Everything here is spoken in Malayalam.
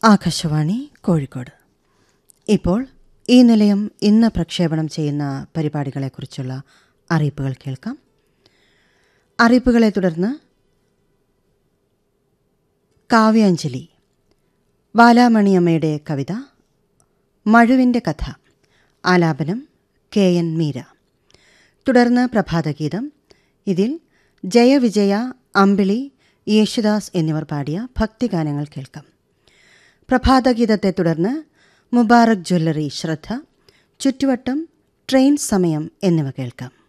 ആകാശവാണി കോഴിക്കോട് ഇപ്പോൾ ഈ നിലയം ഇന്ന് പ്രക്ഷേപണം ചെയ്യുന്ന പരിപാടികളെക്കുറിച്ചുള്ള അറിയിപ്പുകൾ കേൾക്കാം അറിയിപ്പുകളെ തുടർന്ന് കാവ്യാഞ്ജലി ബാലാമണിയമ്മയുടെ കവിത മഴുവിൻ്റെ കഥ ആലാപനം കെ എൻ മീര തുടർന്ന് പ്രഭാതഗീതം ഇതിൽ ജയവിജയ അമ്പിളി യേശുദാസ് എന്നിവർ പാടിയ ഭക്തിഗാനങ്ങൾ കേൾക്കാം പ്രഭാതഗീതത്തെ തുടർന്ന് മുബാറക് ജ്വല്ലറി ശ്രദ്ധ ചുറ്റുവട്ടം ട്രെയിൻ സമയം എന്നിവ കേൾക്കാം